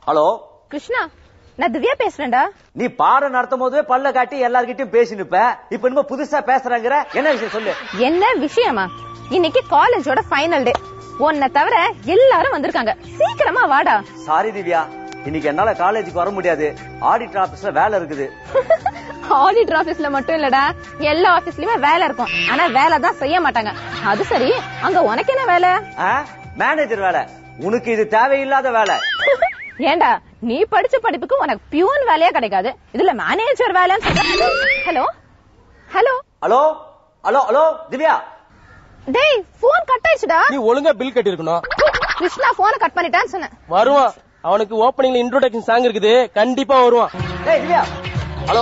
Hello Krishna நான் திவ்யா பேசுறேன்டா நீ பாடம் நடத்தும் போதே பல்ல காட்டி எல்லார்கிட்டயும் பேசி நிப்ப இப்ப என்னமோ புதுசா பேசுறாங்கிற என்ன விஷயம் சொல்லு என்ன விஷயமா இன்னைக்கு காலேஜோட ஃபைனல் டே உன்னை தவிர எல்லாரும் வந்திருக்காங்க சீக்கிரமா வாடா சாரி திவ்யா இன்னைக்கு என்னால காலேஜுக்கு வர முடியாது ஆடிட்டர் ஆபீஸ்ல வேலை இருக்குது ஆடிட்டர் ஆபீஸ்ல மட்டும் இல்லடா எல்லா ஆபீஸ்லயுமே வேலை இருக்கும் ஆனா வேலை தான் செய்ய மாட்டாங்க அது சரி அங்க உனக்கு என்ன வேலை மேனேஜர் வேலை உனக்கு இது தேவையில்லாத வேலை ஏண்டா நீ படிச்ச படிப்புக்கு உனக்கு பியூன் வேலையா கிடைக்காது இதுல மேனேஜர் வேலைன்னு hello hello hello hello hello Divya டேய் போன் கட் ஆயிடுச்சுடா நீ ஒழுங்கா பில் கட்டி இருக்கணும் கிருஷ்ணா போனை கட் பண்ணிட்டான்னு சொன்னேன் வருவான் அவனுக்கு ஓப்பனிங்ல இன்ட்ரோடக்ஷன் சாங் இருக்குது கண்டிப்பா வருவான் ஏய் திவ்யா ஹலோ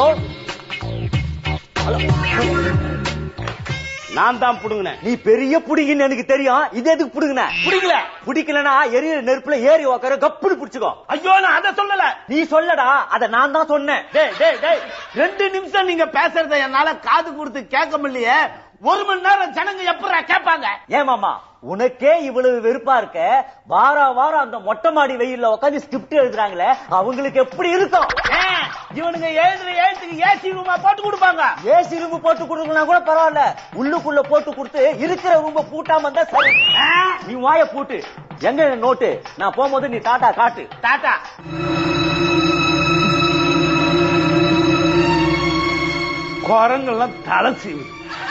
நான் தான் புடுங்கினேன் நீ பெரிய புடிங்கன்னு எனக்கு தெரியும் இது எதுக்கு புடுங்கின புடிக்கல பிடிக்கலனா எரியற நெருப்புல ஏறி உக்கார கப்புனு புடிச்சுக்கோ ஐயோ நான் அதை சொல்லல நீ சொல்லடா அத நான் தான் சொன்னேன் டேய் டேய் டேய் ரெண்டு நிமிஷம் நீங்க பேசுறத என்னால காது கொடுத்து கேட்க முடியலையே ஒரு மணி நேரம் ஜனங்க எப்படா கேட்பாங்க ஏன் மாமா உனக்கே இவ்வளவு வெறுப்பா இருக்க வார வாரம் அந்த மொட்டை மாடி வெயில்ல உட்காந்து ஸ்கிரிப்ட் எழுதுறாங்களே அவங்களுக்கு எப்படி இருக்கும் ஏ, இவனுங்க எழுதுற எழுத்துக்கு ஏசி ரூமா போட்டு கொடுப்பாங்க ஏசி ரூம் போட்டு கொடுக்கலாம் கூட பரவாயில்ல உள்ளுக்குள்ள போட்டு கொடுத்து இருக்கிற ரூம்ப பூட்டாம இருந்தா சரி ஆ, நீ வாய பூட்டு எங்க நோட்டு நான் போகும்போது நீ டாட்டா காட்டு டாட்டா குரங்கெல்லாம் தலை சீவுது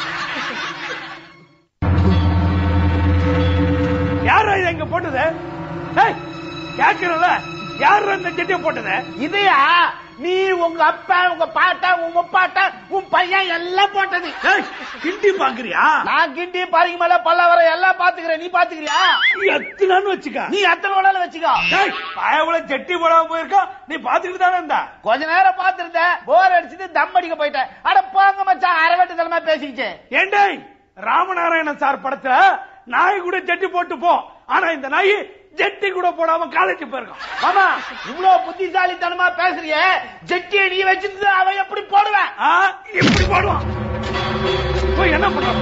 யாரா இது எங்க போட்டது ஏய், கேக்குறல யாரு அந்த செட்டியை போட்டது இதையா நீ உங்க அப்பா உங்க பாட்டா உங்க முப்பாட்டா உன் பையன் எல்லாம் போட்டது கிண்டி பாக்குறியா நான் கிண்டி பாருங்க மேல பல்லவர எல்லாம் பாத்துக்கிறேன் நீ பாத்துக்கிறியா எத்தனான்னு வச்சுக்க நீ எத்தனை வேணாலும் வச்சுக்கோ பயவுல செட்டி போடாம போயிருக்கா நீ பாத்துக்கிட்டு தானே இருந்தா கொஞ்ச நேரம் பாத்துருந்தேன் போர் அடிச்சுட்டு தம் அடிக்க போயிட்டேன் அட போங்க மச்சான் அரவட்டு தலைமா பேசிக்கிச்சு ஏண்டே ராமநாராயணன் சார் படத்துல நாய் கூட ஜெட்டி போட்டு போ ஆனா இந்த நாய் ஜெட்டி கூட போடாம காலேஜ் போயிருக்கான் மாமா இவ்வளவு புத்திசாலித்தனமா பேசுறியே ஜெட்டியை நீ வச்சிருந்து அவன் எப்படி போடுவேன் எப்படி போடுவான் போய் என்ன பண்றான்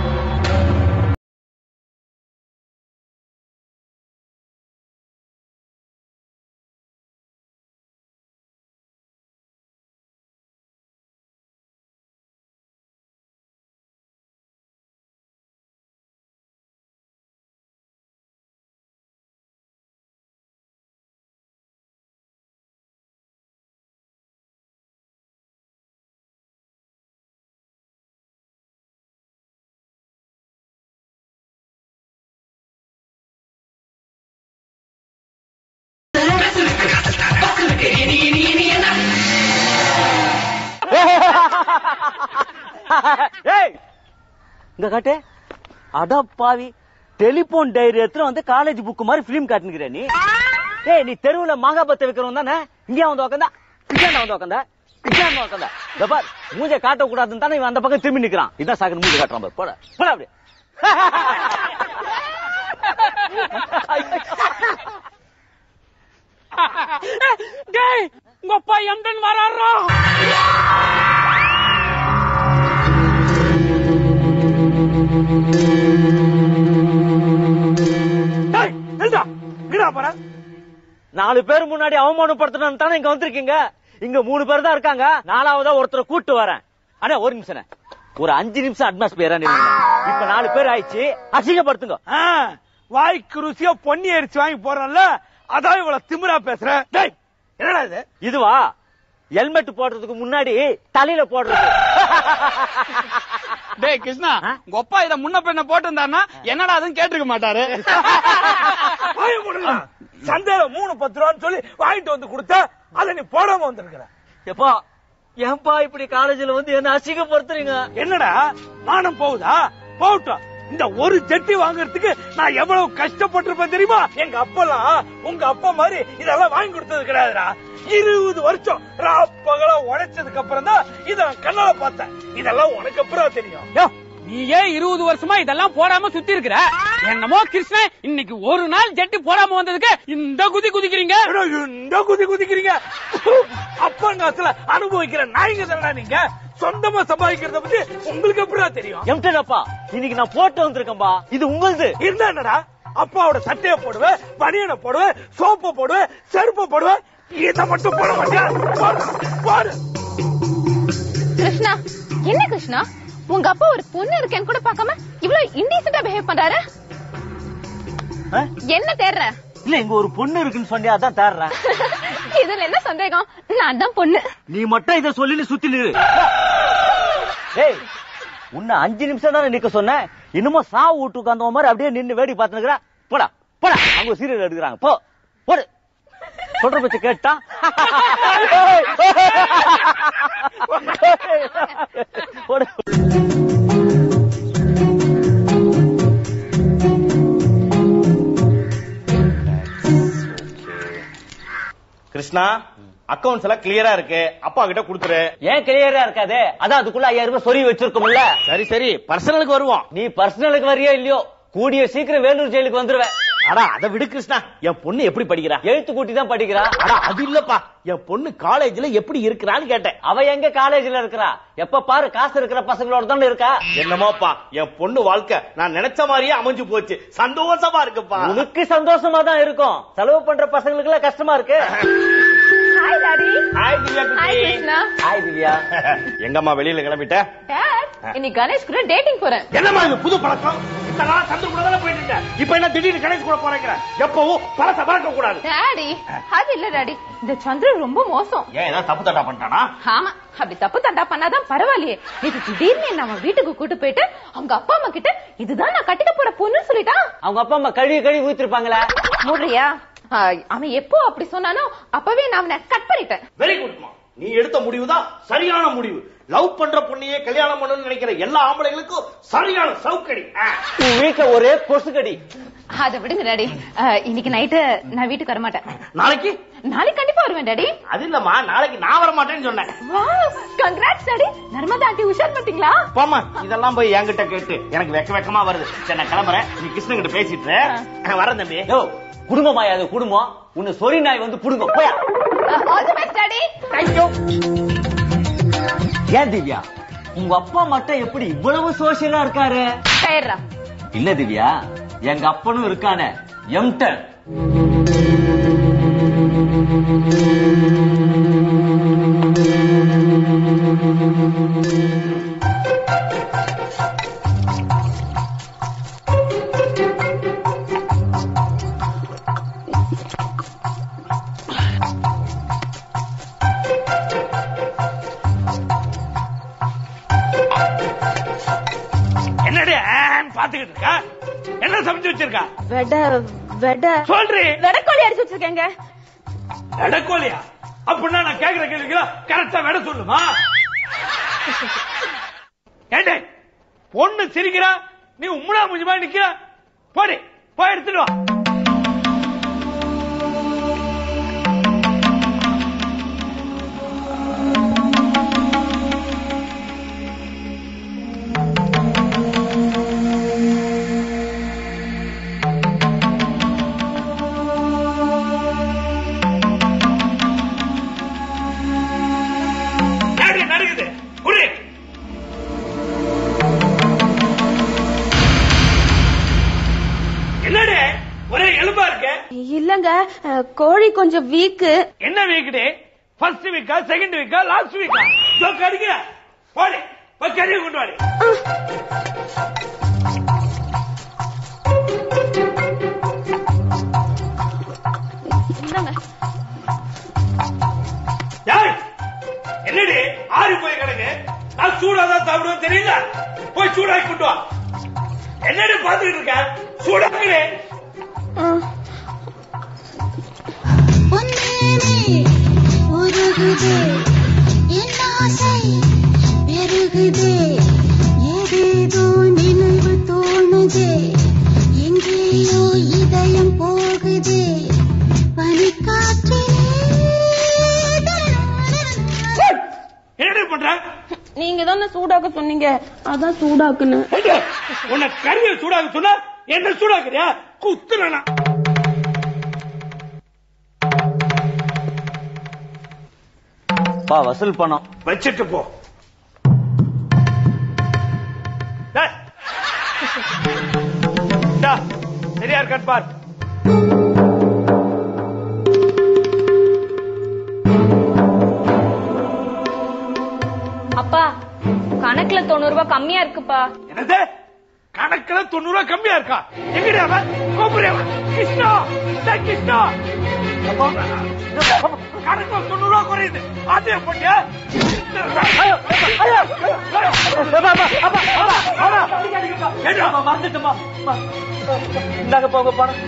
ஏய் இங்க காட்டு அட பாவி டெலிபோன் டைரி எடுத்து வந்து காலேஜ் புக் மாதிரி பிலிம் காட்டுனுக்கிற நீ ஏய் நீ தெருவுல மாங்கா பத்த வைக்கிறவன் தானே இங்கே வந்து உக்காந்தா இங்கே வந்து உக்காந்தா இங்கே வந்து உக்காந்தா இதோ பார் மூஞ்ச காட்ட கூடாதுன்னு தானே இவன் அந்த பக்கம் திரும்பி நிக்கிறான் இதான் சாக்கு மூஞ்ச காட்டுறான் பாரு போட போட அப்படி டேய் உங்க அப்பா எம்டன் வராரா டேய் நில்டா எங்கடா போற நாலு பேர் முன்னாடி அவமானப்படுத்தணும் தானே இங்க வந்திருக்கீங்க இங்க மூணு பேர் தான் இருக்காங்க நாலாவதா ஒருத்தரை கூட்டு வரேன் அண்ணா ஒரு நிமிஷம் ஒரு அஞ்சு நிமிஷம் அட்மாஸ்பியரா நில்லுங்க இப்ப நாலு பேர் ஆயிடுச்சு அசிங்கப்படுத்துங்க ஆ, வாய்க்கு ருசியா பொன்னி அரிசி வாங்கி போறோம்ல அதான் இவ்வளவு திமிரா பேசுற டேய் என்னடா இது இதுவா ஹெல்மெட் போடுறதுக்கு முன்னாடி தலையில போடுறது டேய் கிருஷ்ணா உங்க அப்பா இத முன்ன பின்ன போட்டிருந்தாருன்னா என்னடா அதுன்னு கேட்டிருக்க மாட்டாரு வாய மூடுடா. சந்தையில மூணு பத்து ரூபான்னு சொல்லி வாங்கிட்டு வந்து கொடுத்த அதை நீ போடாம வந்திருக்கிற எப்பா ஏன்பா இப்படி காலேஜ்ல வந்து என்ன அசிங்கப்படுத்துறீங்க என்னடா மானம் போகுதா போகட்டும் இந்த ஒரு ஜெட்டி வாங்குறதுக்கு நான் எவ்வளவு கஷ்டப்பட்டிருப்பேன் தெரியுமா எங்க அப்பெல்லாம் உங்க அப்பா மாதிரி இதெல்லாம் வாங்கி கொடுத்தது கிடையாதுடா இருபது வருஷம் ராப்பகலா உழைச்சதுக்கு அப்புறம் தான் இத நான் கண்ணால பார்த்தேன் இதெல்லாம் உனக்கு அப்புறம் தெரியும் யோ, நீ ஏன் இருபது வருஷமா இதெல்லாம் போடாம சுத்தி இருக்கிற என்னமோ கிருஷ்ணன் இன்னைக்கு ஒரு நாள் ஜெட்டி போடாம வந்ததுக்கு இந்த குதி குதிக்கிறீங்க ஏடா, இந்த குதி குதிக்கிறீங்க அப்பன் காசுல அனுபவிக்கிற நாய்ங்க தானடா நீங்க சொந்தமா சம்பாதிக்கிறத பத்தி உங்களுக்கு எப்படிடா தெரியும் எம்டன் அப்பா இன்னைக்கு நான் போட்டு வந்திருக்கேன்பா இது உங்களுது இருந்தா என்னடா அப்பாவோட சட்டையை போடுவேன் பனியனை போடுவேன் சோப்பு போடுவேன் செருப்பு போடுவேன் இதை மட்டும் போட மாட்டியா போடு, போடு கிருஷ்ணா என்ன கிருஷ்ணா உங்க அப்பா ஒரு பொண்ணு இருக்கேன்னு கூட பார்க்காம இவ்வளவு இன்டீசெண்டா பிஹேவ் பண்றாரு ஆ? என்ன தேடுற இல்ல இங்க ஒரு பொண்ணு இருக்குன்னு சொன்னியா அதான் தேடுறேன் இதுல என்ன சந்தேகம் நான் தான் பொண்ணு நீ மட்டும் இத சொல்லி சுத்தி நிறு ஏய் உன்னை அஞ்சு நிமிஷம் தானே நிக்க சொன்னேன் இன்னமும் சா வீட்டு உட்காந்த மாதிரி அப்படியே நின்னு வேடி பார்த்துக்கிறா போடா போடா அவங்க சீரியல் எடுக்கிறாங்க போ போடு சொல்ற பத்தி கேட்டா போடு கிருஷ்ணா அக்கவுண்ட்ஸ் எல்லாம் கிளியரா இருக்கு அப்பா கிட்ட கொடுத்துரு ஏன் கிளியரா இருக்காது அதான் அதுக்குள்ள ஐயாயிரம் ரூபாய் சொறி வச்சிருக்கோம்ல சரி சரி பர்சனலுக்கு வருவோம் நீ பர்சனலுக்கு வரியா இல்லையோ கூடிய சீக்கிரம் வேலூர் ஜெயிலுக்கு வந்துருவேன் அடா அதை விடு கிருஷ்ணா என் பொண்ணு எப்படி படிக்கிறா எழுத்து கூட்டி தான் படிக்கிறா அடா அது இல்லப்பா என் பொண்ணு காலேஜ்ல எப்படி இருக்கிறான்னு கேட்டேன் அவ எங்க காலேஜ்ல இருக்கிறா எப்ப பாரு காசு இருக்கிற பசங்களோட தான் இருக்கா என்னமோப்பா என் பொண்ணு வாழ்க்கை நான் நினைச்ச மாதிரியே அமைஞ்சு போச்சு சந்தோஷமா இருக்குப்பா உனக்கு சந்தோஷமா தான் இருக்கும் செலவு பண்ற பசங்களுக்கு எல்லாம் கஷ்டமா இருக்கு hi daddy hi Divya hi குட்டி கிருஷ்ணா ஹாய் திவ்யா எங்கம்மா வெளியில கிளம்பிட்ட டாட் இன்னைக்கு கணேஷ் கூட டேட்டிங் போறேன் என்னம்மா இது புது பழக்கம் இத்தனை நாளா சந்திர கூட தானே போயிட்டு இருக்க இப்ப என்ன திடீர்னு கணேஷ் கூட போறேங்கிற எப்பவும் பழத்தை மறக்க கூடாது டாடி அது இல்ல டாடி இந்த சந்திரன் ரொம்ப மோசம் ஏன் ஏதாவது தப்பு தட்டா பண்ணிட்டானா ஆமா அப்படி தப்பு தண்டா பண்ணாதான் பரவாயில்லையே இது திடீர்னு என்ன அவன் வீட்டுக்கு கூட்டு போயிட்டு அவங்க அப்பா அம்மா கிட்ட இதுதான் நான் கட்டிக்க போற பொண்ணுன்னு சொல்லிட்டான் அவங்க அப்பா அம்மா கழுவி கழுவி ஊத்திருப்பாங்களே மூடுறியா ஆ, அவன் எப்போ அப்படி சொன்னானோ அப்பவே நான் அவனை கட் பண்ணிட்டேன் வெரி குட்மா நீ எடுத்த முடிவு தான் சரியான முடிவு லவ் பண்ற பொண்ணையே கல்யாணம் பண்ணணும்னு நினைக்கிற எல்லா ஆம்பளைங்களுக்கும் சரியான சவுக்கடி ஆ. உன் வீட்டுல ஒரே கொசுக்கடி அத விடுங்க டாடி ஆ, இன்னைக்கு நைட்டு நான் வீட்டுக்கு வர மாட்டேன் நாளைக்கு நாளைக்கு கண்டிப்பா வருவேன் டாடி அது இல்லம்மா நாளைக்கு நான் வர மாட்டேன்னு சொன்னேன் wow congrats daddy Narmada aunty உஷார் பண்ணிட்டீங்களா போமா இதெல்லாம் போய் என்கிட்ட கேட்டு எனக்கு வெக்க வெக்கமா வருது சரி நான் கிளம்புறேன் நீ கிருஷ்ணன் கிட்ட பேசிட்டு இரு. வரேன் தம்பி யோ குடும்பமாயா அது குடும்பம் உன்னை சொறி நாய் வந்து புடுங்க போயா all the best daddy thank you ஏன் திவ்யா உங்க அப்பா மட்டும் எப்படி இவ்வளவு சோசியலா இருக்காரு கயிறா இல்ல திவ்யா எங்க அப்பனும் இருக்கானே எம்டன் என்னடி ஆன்னு பாத்துக்கிட்டு இருக்கா என்ன சமைச்சு வச்சிருக்கா வெட வெட சொல்றி வெடக்கோழி அடிச்சு வச்சிருக்கேங்க எடக்கோலியா அப்படின்னா நான் கேக்குற கேள்விக்கு கரெக்டா விட சொல்லுமா ஏண்டே பொண்ணு சிரிக்கிறா நீ உம்முடா முஞ்சுமா நிக்கிற போடி போய் எடுத்துட்டு வா ஏடி நடக்குது குடி என்னடி ஒரே எலும்பா இருக்க இல்லங்க அஹ், கோழி கொஞ்சம் வீக்கு என்ன வீக்குடி ஃபர்ஸ்ட் வீக்கா செகண்ட் வீக்கா லாஸ்ட் வீக்கா ஜோக் அடிக்கிற போடி போய் கறியை கொண்டு வாடி இந்தாங்க ஏய், என்னடி ஆறி போய் கிடக்கு நான் சூடாதான் சாப்பிடுவேன் தெரியல போய் சூடாக்கி கொண்டு வா என்னடி பாத்துக்கிட்டு இருக்க சூடாக்குறே பொன்னேனே உருகுதே என் ஆசை பெருகுதே ஏதேதோ நினைவு தோணுதே எங்கேயோ இதயம் போகுதே பனிக்காற்றே என்னடி பண்ற நீங்க தானே சூடாக்க சொன்னீங்க அதான் சூடாக்குன்னு ஏண்டா, உன்னை கறியை சூடாக்க சொன்னா என்ன சூடாக்குறியா குத்துறனா பா வசூல் பணம் வச்சுட்டு போ டேய். டா, சரியா இருக்கான்னு பார் அப்பா கணக்குல தொண்ணூறு ரூபாய் கம்மியா இருக்குப்பா என்னது கணக்குல தொண்ணூறு ரூபாய் கம்மியா இருக்கா எங்கடி அவன் கோபுரி அவன் கிருஷ்ணா டேய் கிருஷ்ணா அப்பா, கணக்குல தொண்ணூறு ரூபாய் குறையுது அதே போட்டியா மறந்துட்டுமா இந்தாங்க போங்க பணம்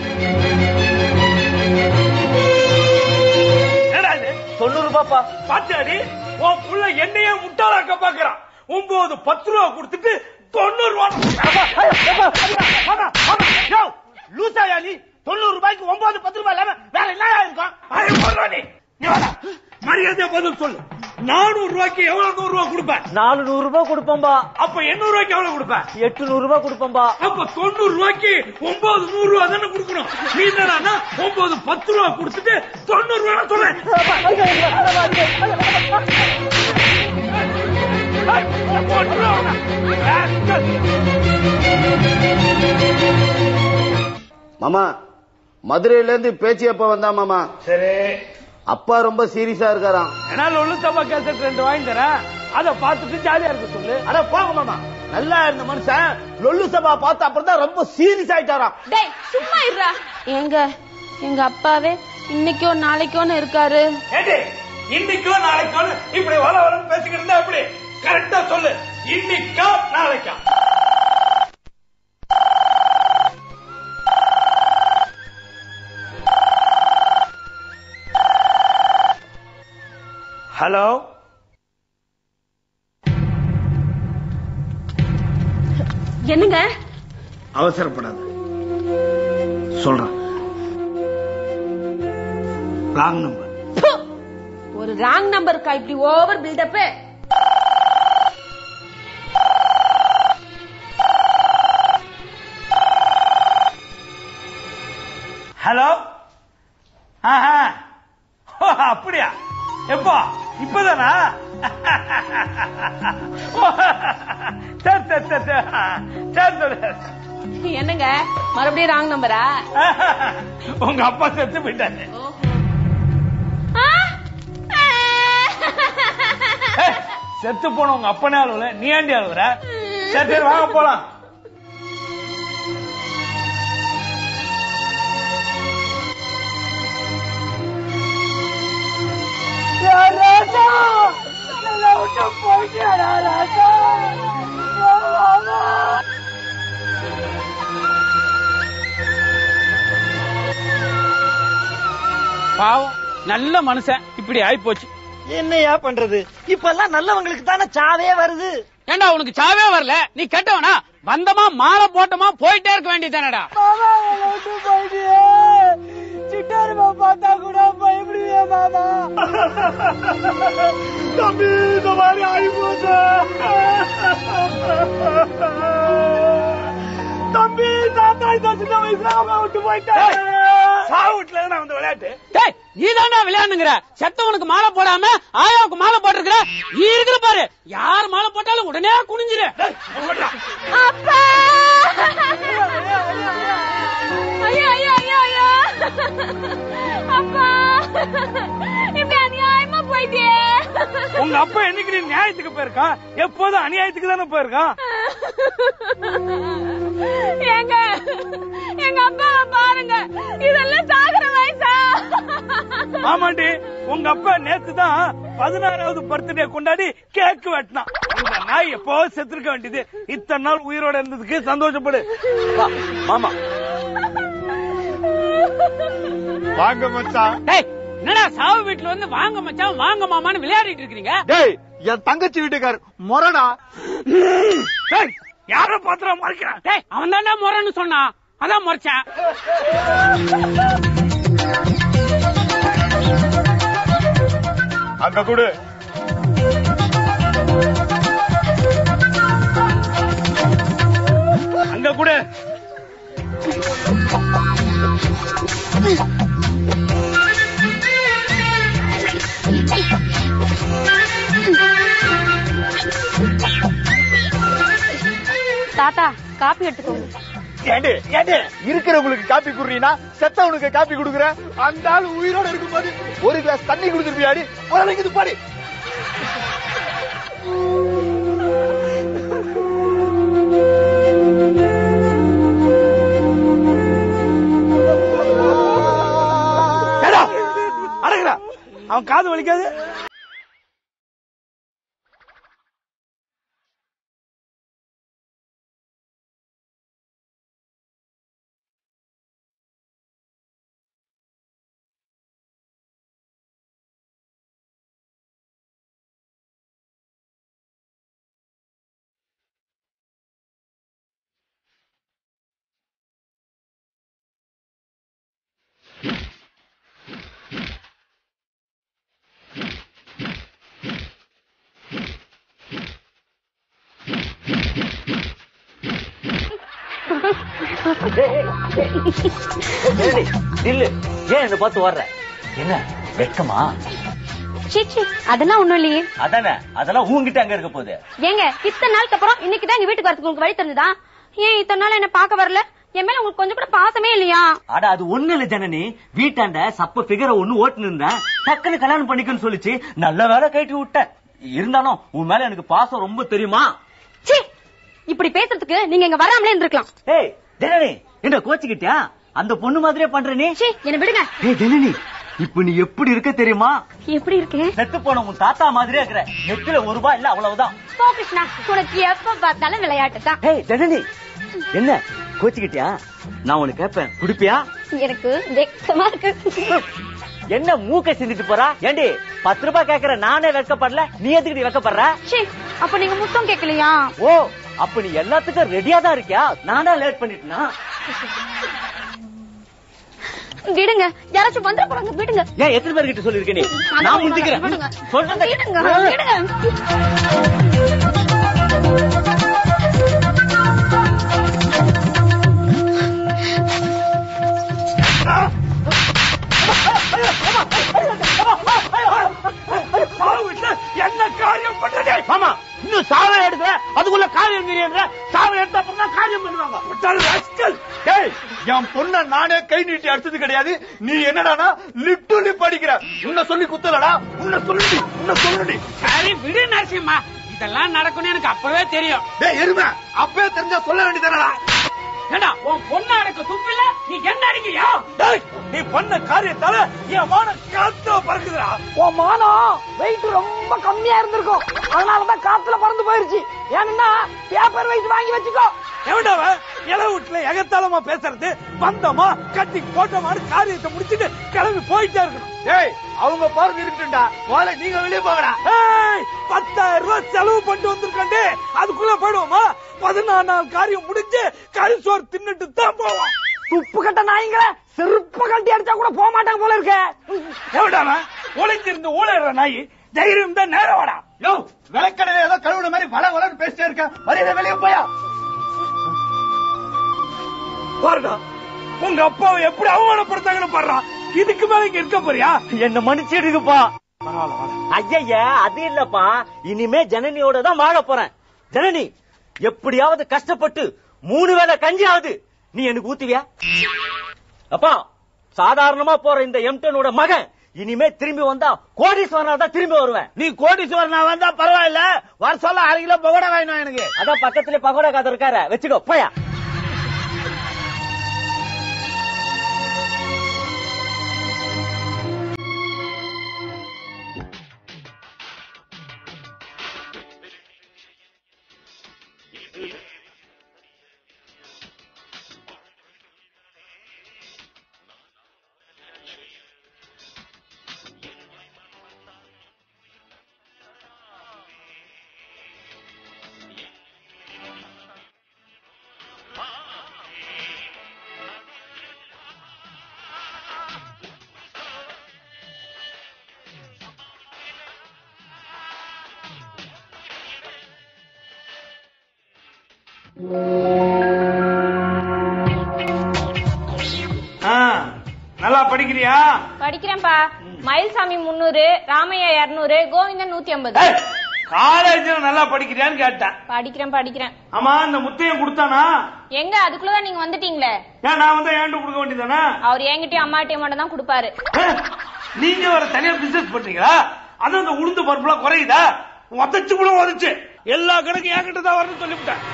என்னடா இது தொண்ணூறு ரூபாப்பா பாத்தாடி உன் புள்ள என்னையே முட்டாளாக்க பாக்குறான் ஒன்பது பத்து ரூபா கொடுத்துட்டு தொண்ணூறு ரூபா லூசாயா நீ தொண்ணூறு ரூபாய்க்கு ஒன்பது பத்து ரூபாய் இல்லாம வேற என்ன இருக்கும் ஐயோ, போடுறா நீ. நீ வாடா. மரியாதையா பதில் சொல்லு நானூறு ரூபாய்க்கு எவ்வளவு நூறு ரூபாய் கொடுப்பேன் நாலு நூறு ரூபாய் கொடுப்போம்பா அப்ப எண்ணூறு ரூபாய்க்கு எவ்வளவு கொடுப்பேன் எட்டு நூறு ரூபாய் கொடுப்போம்பா அப்ப தொண்ணூறு ரூபாய்க்கு ஒன்பது நூறு ரூபாய் தானே கொடுக்கணும் நீ என்னடா ஒன்பது பத்து ரூபாய் கொடுத்துட்டு தொண்ணூறு ரூபாய் சொல்றேன் மாமா மதுரையில இருந்து பேச்சு எப்ப வந்தா மாமா சரி அப்பா ரொம்ப சீரியஸா இருக்காராம் என்னால ஒண்ணு சபா கேசட் ரெண்டு வாங்கி தரேன் அத பார்த்துட்டு ஜாலியா இருக்க சொல்லு அட போங்க மாமா நல்லா இருந்த மனுஷன் லொல்லு சபா பார்த்த அப்புறம் தான் ரொம்ப சீரியஸ் ஆயிட்டாராம் டேய் சும்மா இருடா எங்க எங்க அப்பாவே இன்னைக்கோ நாளைக்கோன்னு இருக்காரு ஏடி இன்னைக்கோ நாளைக்கோ இப்படி வர வரன்னு பேசிக்கிட்டு இருந்தா எப்படி கரெக்டா சொல்லு இன்னைக்கா நாளைக்கா ஹலோ என்னங்க அவசரப்படாத சொல்றேன் ராங் நம்பர் ப்பு. ஒரு ராங் நம்பருக்கா இப்படி ஓவர் பில்டப் ஹலோ ஆஹா ஓ, அப்படியா எப்போ இப்பதானா ஓ, சரி சரி சரி சரி சரி சரி என்னங்க மறுபடியும் ராங் நம்பரா உங்க அப்பா செத்து போயிட்டாரு ஏய், செத்து போன உங்க அப்பனே அழுவல நீ ஏண்டி அழுவுற சரி சரி வாங்க போலாம் பாவம் நல்ல மனுஷன் இப்படி ஆயிப்போச்சு என்னையா பண்றது இப்ப எல்லாம் நல்லவங்களுக்கு தானே சாவே வருது ஏண்டா உனக்கு சாவே வரல நீ கெட்டவனா வந்தமா மாலை போட்டமா போயிட்டே இருக்க வேண்டியதானடா சிட்டாருமா பார்த்தா கூட பயப்படுவே மாமா தம்பி இந்த மாதிரி ஆயிப்போச்சு தம்பி தாத்தா இந்த சின்ன வயசுல அவன் விட்டு போயிட்டேன் சாவுட்ல நான் வந்து விளையாட்டு டேய் நீ தாண்டா விளையாடுங்கிற செத்தவனுக்கு மாலை போடாம ஆயாவுக்கு மாலை போட்டிருக்கிற நீ இருக்கிற பாரு யார் மாலை போட்டாலும் உடனே குனிஞ்சிரு அப்பா ஐயோ ஐயோ ஐயோ ஐயோ அப்பா இப்படி அநியாயமா போயிட்டே உங்க அப்பா என்னைக்கு நீ நியாயத்துக்கு போயிருக்கான் எப்போதும் அநியாயத்துக்கு தானே போயிருக்கான் ஏங்க எங்க அப்பாவை பாருங்க இதெல்லாம் சாகுற வயசா ஆமாண்டி உங்க அப்பா நேத்து தான் பதினாறாவது பர்த்டே கொண்டாடி கேக் வெட்டினான் இந்த நாய் எப்போ செத்துருக்க வேண்டியது இத்தனை நாள் உயிரோட இருந்ததுக்கு சந்தோஷப்படு வா, மாமா வாங்க மச்சான் டேய் என்னடா சாவு வீட்டுல வந்து வாங்க மச்சான் வாங்க மாமான்னு விளையாடிட்டு இருக்கீங்க டேய் என் தங்கச்சி வீட்டுக்கார் மொரடா டேய், யார பாத்திரம் மறைக்கிறான் டேய் அவன் தாண்டா முறைன்னு சொன்னான் அதான் முறைச்சேன் அங்க கொடு அங்க கூட தாத்தா காப்பி எடுத்துக்கோங்க ஏண்டு ஏண்டு இருக்கிறவங்களுக்கு காப்பி குடுறீனா செத்தவனுக்கு காப்பி குடுக்குற அந்த ஆள் உயிரோட இருக்கும்போது ஒரு கிளாஸ் தண்ணி குடுத்துருப்பியாடி ஒரு இது பாடி அடங்குறா அவன் காது வலிக்காது ஏய், நில்லு ஏன் என்ன பார்த்து வர்ற என்ன வெட்கமா சீச்சி அதெல்லாம் ஒண்ணும் இல்லையே அதானே அதெல்லாம் உன்கிட்ட அங்க இருக்க போகுது ஏங்க இத்தனை நாளுக்கு அப்புறம் இன்னைக்கு தான் எங்க வீட்டுக்கு வரதுக்கு உங்களுக்கு வழி தெரிஞ்சதா ஏன் இத்தனை நாள் என்ன பார்க்க வரல என் மேல உங்களுக்கு கொஞ்சம் கூட பாசமே இல்லையா அட அது ஒண்ணு இல்ல ஜனனி வீட்டாண்ட சப்ப பிகர ஒண்ணு ஓட்டுன்னு இருந்தேன் டக்குன்னு கல்யாணம் பண்ணிக்கன்னு சொல்லிச்சு நல்ல வேலை கட்டி விட்டேன் இருந்தாலும் உன் மேல எனக்கு பாசம் ரொம்ப தெரியுமா சீ இப்படி பேசுறதுக்கு நீங்க இங்க வராமலே இருந்திருக்கலாம் ஏய் ஜனனி என்ன கோச்சுக்கிட்டியா அந்த பொண்ணு மாதிரியே பண்ற நீ சீ என்ன விடுங்க ஏய் ஜனனி இப்ப நீ எப்படி இருக்க தெரியுமா எப்படி இருக்கேன் செத்து போன உன் தாத்தா மாதிரியே இருக்கிற நெத்தில ஒரு ரூபாய் இல்ல அவ்வளவுதான் போ கிருஷ்ணா உனக்கு எப்ப பார்த்தாலும் விளையாட்டு தான் ஏய் ஜனனி என்ன கோச்சுக்கிட்டியா நான் உனக்கு கேட்பேன் குடிப்பியா எனக்கு வெக்கமா இருக்கு என்ன மூக்க சிந்திட்டு போறா ஏண்டி பத்து ரூபாய் கேக்குற நானே வெட்கப்படல நீ எதுக்கு நீ வெட்கப்படுற சீ அப்ப நீங்க முத்தம் கேட்கலையா ஓ அப்ப நீ எல்லாத்துக்கும் ரெடியா தான் இருக்கியா நானா லேட் பண்ணிட்டேனா விடுங்க யாராச்சும் வந்துட போறாங்க விடுங்க ஏன் எத்தனை பேர் கிட்ட சொல்லிருக்க நீ நான் முடிச்சுக்கிறேன் விடுங்க சொல்றத விடுங்க விடுங்க என்ன காரியம் பண்றதே மாமா இன்னும் சாவம் எடுக்கிற அதுக்குள்ள காரியம் தெரியுங்க சாவம் எடுத்த அப்புறம் தான் காரியம் பண்ணுவாங்க முட்டாள் rascal. டேய் என் பொண்ண நானே கை நீட்டி அடிச்சது கிடையாது நீ என்னடானா லிப்டு லிப் அடிக்கிற உன்னை சொல்லி குத்தலடா உன்னை சொல்லுடி உன்னை சொல்லுடி சரி விடு நரசிம்மா இதெல்லாம் நடக்கும்னு எனக்கு அப்பவே தெரியும் டேய் எருமை அப்பவே தெரிஞ்சா சொல்ல வேண்டியதானடா ஏண்டா உன் பொண்ணு அடக்க துப்பில்ல நீ என்ன அடிக்கிறியா டேய் நீ பண்ண காரியத்தால என் மானம் காத்தோ பறக்குதுடா உன் மானம் வெயிட் ரொம்ப கம்மியா இருந்திருக்கும் அதனாலதான் காத்துல பறந்து போயிருச்சு ஏன்னா பேப்பர் வெயிட் வாங்கி வச்சுக்கோ எவன்டாவ இலை வீட்டுல எகத்தாளமா பேசுறது வந்தோமா கட்டி போட்டோமான்னு காரியத்தை முடிச்சிட்டு கிளம்பி போயிட்டே இருக்கணும் ஏய் அவங்க பாருங்க இருக்கட்டும்டா முதல்ல நீங்க வெளியே போங்கடா ஏய் பத்தாயிரம் ரூபாய் செலவு பண்ணிட்டு வந்திருக்கே அதுக்குள்ள போயிடுவோமா பதினாறு நாள் காரியம் முடிஞ்சு கரிசோறு தின்னுட்டு தான் போவோம் துப்பு கட்ட நாய்ங்கள செருப்ப கட்டி அடிச்சா கூட போக மாட்டாங்க போல இருக்க எவடாம ஒளிஞ்சிருந்து ஊழற நாய் தைரியம் தான் நேரம் வாடா யோ விளக்கடையில ஏதோ கழுவுன மாதிரி வள வளன்னு பேசிட்டே இருக்க மரியாதை வெளியே போயா பாருடா உங்க அப்பாவை எப்படி அவமானப்படுத்தாங்கன்னு பாடுறான் இதுக்கு மேல இங்க இருக்க போறியா என்ன மன்னிச்சிடுங்கப்பா ஐய அது இல்லப்பா இனிமே ஜனனியோட தான் வாழ போறேன் ஜனனி எப்படியாவது கஷ்டப்பட்டு மூணு வேளை கஞ்சியாவது நீ எனக்கு ஊத்துவியா அப்பா சாதாரணமா போற இந்த எம்டனோட மகன் இனிமே திரும்பி வந்தா கோடீஸ்வரனா தான் திரும்பி வருவேன் நீ கோடீஸ்வரனா வந்தா பரவாயில்ல வர சொல்ல அரை கிலோ பகோடா வேணும் எனக்கு அதான் பக்கத்துல பகோடா காத இருக்காரு வச்சுக்கோ போயா ஆ, நல்லா படிக்கிறியா படிக்கிறேன்ப்பா மயில்சாமி முன்னூறு ராமையா இருநூறு கோவிந்தன் நூத்தி ஐம்பது ஏய், காலேஜ்ல நல்லா படிக்கிறியான்னு கேட்டேன் படிக்கிறேன் படிக்கிறேன் ஆமா இந்த முத்தையும் கொடுத்தானா எங்க அதுக்குள்ளதான் நீங்க வந்துட்டீங்களே ஏன் நான் வந்து ஏன்ட்டு கொடுக்க வேண்டியதானே அவர் என்கிட்டயும் அம்மாட்டையும் மட்டும் தான் கொடுப்பாரு நீங்க ஒரு தனியா பிசினஸ் பண்றீங்களா அது அந்த உளுந்து பருப்புலாம் குறையுதா உதச்சு கூட உதச்சு எல்லா கணக்கும் என்கிட்ட தான் வரணும்னு சொல்லிவிட்டேன்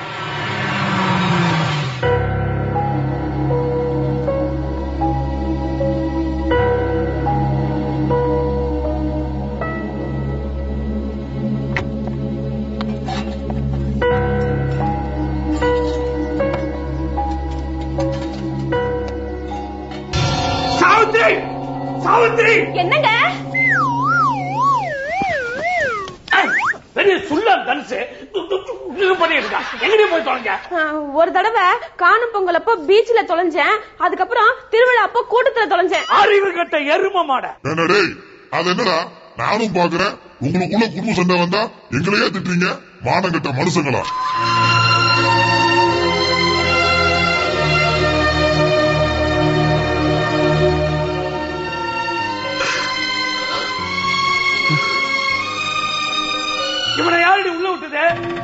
சாவித்ரி சாவித்ரி என்னங்க பெரிய சுள்ளா தனுசு இது பண்ணிட்டு இருக்கா எங்கடி போய் தொலைங்க ஒரு தடவை காணும் பொங்கல் அப்போ பீச்ல தொலைஞ்சேன் அதுக்கப்புறம் திருவிழா அப்போ கூட்டத்துல தொலைஞ்சேன் அறிவு கட்ட எரும மாட என்ன டேய் அது என்னடா நானும் பாக்குறேன் உங்களுக்குள்ள குடும்ப சண்டை வந்தா எங்களையே திட்டுறீங்க மானங்கட்ட மனுஷங்களா இவனை யாரடி உள்ள விட்டது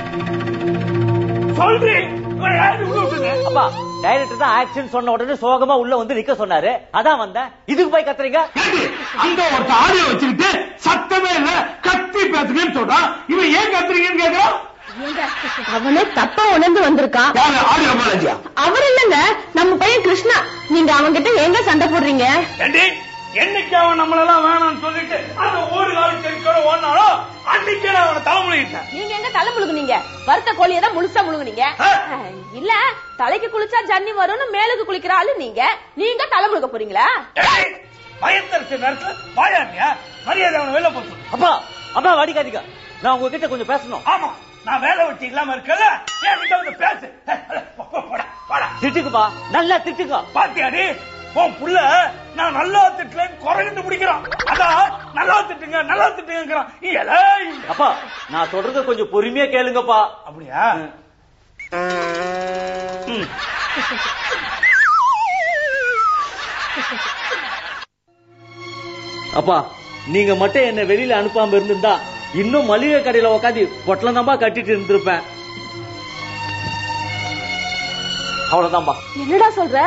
சொல்றி இவனை யாரடி உள்ள விட்டது அப்பா டைரக்டர் தான் ஆக்ஷன் சொன்ன உடனே சோகமா உள்ள வந்து நிக்க சொன்னாரு அதான் வந்தேன் இதுக்கு போய் கத்துறீங்க அங்க ஒருத்த ஆடியோ வச்சுக்கிட்டு சத்தமே இல்ல கத்தி பேசுங்கன்னு சொல்றான் இவன் ஏன் கத்துறீங்கன்னு கேக்குறான் அவனே தப்பா உணர்ந்து வந்திருக்கான் யாரு ஆடியோ பாலாஜியா அவர் இல்லங்க நம்ம பையன் கிருஷ்ணா நீங்க அவன்கிட்ட எங்க சண்டை போடுறீங்க ஏண்டி என்னைக்கு அவன் நம்மளெல்லாம் வேணாம்னு சொல்லிட்டு அந்த ஓடு காலி செடிக்கோட ஓடினாலோ அன்னைக்கே நான் அவனை தலைமுழுகிட்டேன் நீங்க எங்க தலை முழுகுனீங்க வறுத்த கோழியை தான் முழுசா முழுகுனீங்க இல்ல தலைக்கு குளிச்சா ஜன்னி வரும்னு மேலுக்கு குளிக்கிற ஆளு நீங்க நீங்க தலை முழுக போறீங்களா ஏய், பயத்தரிச்ச நேரத்துல வாயாமியா மரியாதை அவனை வெளில போச்சு அப்பா அப்பா வடிக்காதீங்க நான் உங்ககிட்ட கொஞ்சம் பேசணும் ஆமா நான் வேலை வெட்டி இல்லாம இருக்கல என்கிட்ட வந்து பேசு ஏய், அட, போ, போ, போடா, போடா. திட்டுக்குப்பா நல்லா திட்டுக்கோ பாத்தியாடி உன் புள்ள நான் நல்லா திட்டலன்னு குறைந்து பிடிக்கிறான் அதான் நல்லா திட்டுங்க நல்லா திட்டுங்கிறான் ஏலே அப்பா நான் சொல்றத கொஞ்சம் பொறுமையா கேளுங்கப்பா அப்படியா ம். அப்பா நீங்க மட்டும் என்ன வெளியில அனுப்பாம இருந்திருந்தா இன்னும் மளிகை கடையில உட்காந்து பொட்டலம் தான்பா கட்டிட்டு இருந்திருப்பேன் அவ்வளவுதான்பா என்னடா சொல்ற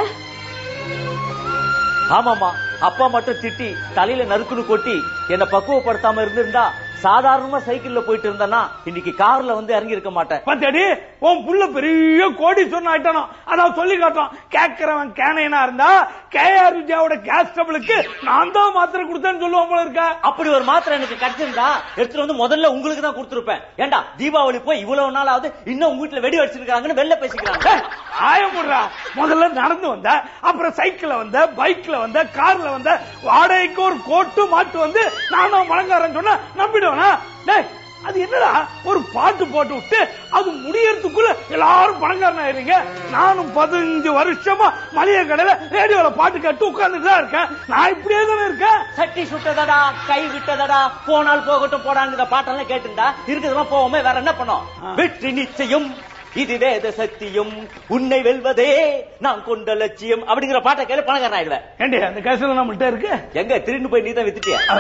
ஆமாமா அப்பா மட்டும் திட்டி தலையில நறுக்குன்னு கொட்டி என்ன பக்குவப்படுத்தாம இருந்திருந்தா சாதாரணமா சைக்கிள்ல போயிட்டு இருந்தேன்னா இன்னைக்கு கார்ல வந்து இறங்கி இருக்க மாட்டேன் பாத்தியாடி உன் புள்ள பெரிய கோடீஸ்வரன் ஆயிட்டானோ அதான் சொல்லி காட்டுறான் கேட்கிறவன் கேனையனா இருந்தா கேஆர் விஜயாவோட கேஸ்டபிளுக்கு நான் தான் மாத்திரை கொடுத்தேன்னு சொல்லுவான் போல இருக்க அப்படி ஒரு மாத்திரை எனக்கு கிடைச்சிருந்தா எடுத்துட்டு வந்து முதல்ல உங்களுக்கு தான் கொடுத்துருப்பேன் ஏண்டா தீபாவளி போய் இவ்வளவு நாள் ஆகுது இன்னும் உங்க வீட்டுல வெடி வச்சிருக்காங்கன்னு வெளில பேசிக்கிறாங்க ஆயம் போடுறா முதல்ல நடந்து வந்த அப்புறம் சைக்கிள்ல வந்த பைக்ல வந்த கார்ல வந்த வாடகைக்கு ஒரு கோட்டு மாட்டு வந்து நானும் மழங்காரன் சொன்னா நம்பிடுவேனா டேய் அது என்னடா ஒரு பாட்டு போட்டு விட்டு அது முடியறதுக்குள்ள எல்லாரும் பணக்காரன் ஆயிருங்க நானும் பதினஞ்சு வருஷமா மளிகை கடையில ரேடியோல பாட்டு கேட்டு உட்கார்ந்துட்டு தான் இருக்கேன் நான் இப்படியே தானே இருக்கேன் சட்டி சுட்டதடா கை விட்டதடா போனால் போகட்டும் போடாங்கிற பாட்டெல்லாம் கேட்டுண்டா இருக்கிறதெல்லாம் போவோமே வேற என்ன பண்ணோம் வெற்றி நிச்சயம் இது வேத சத்தியம் உன்னை வெல்வதே நான் கொண்ட லட்சியம் அப்படிங்கிற பாட்டை கேளு பணக்காரன் ஆயிடுவேன் ஏண்டி அந்த கேசல நம்மள்ட்ட இருக்கு எங்க திருண்டு போய் நீ தான் வித்துட்டியா